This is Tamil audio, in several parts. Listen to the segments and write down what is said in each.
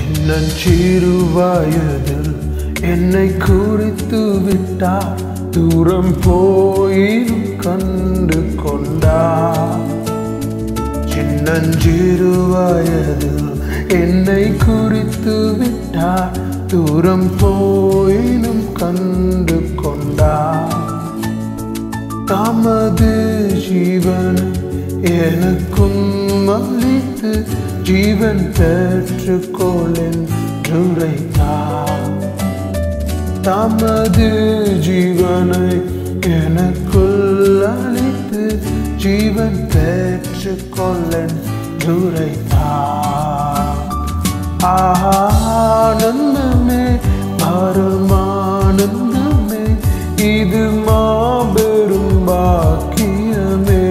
சின்னஞ்சிறு வயதில் என்னை குறித்து விட்டார் தூரம் போயினும் கண்டு கொண்டார் சின்னஞ்சிறு வயதில் என்னை குறித்து விட்டார் தூரம் போயினும் கண்டு கொண்டார் தமது ஜீவன் எனக்கும் அளித்து ஜீவன் பெற்றுக்கொள்ளேன் உரைத்தார் தமது ஜீவனை எனக்குள் அளித்து ஜீவன் பெற்றுக்கொள்ளேன் உரைத்தார் ஆனந்தமே பரமானந்தமே இது மாபெரும் பாக்கியமே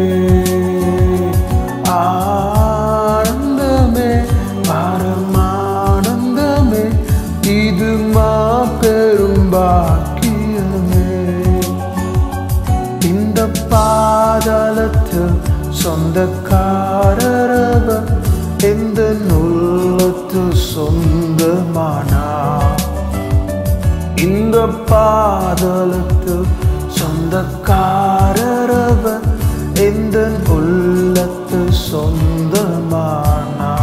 ஆனந்தமே பரமானந்தமே இது மாபெரும் பாக்கியமே இந்த பாதாளத்தில் சொந்தக்காரரவர் எந்த நுள்ளத்து சொந்தமானா இந்த பாதாளத்து சொந்தக்காரரவர் எந்த உள்ளத்து சொந்தமானா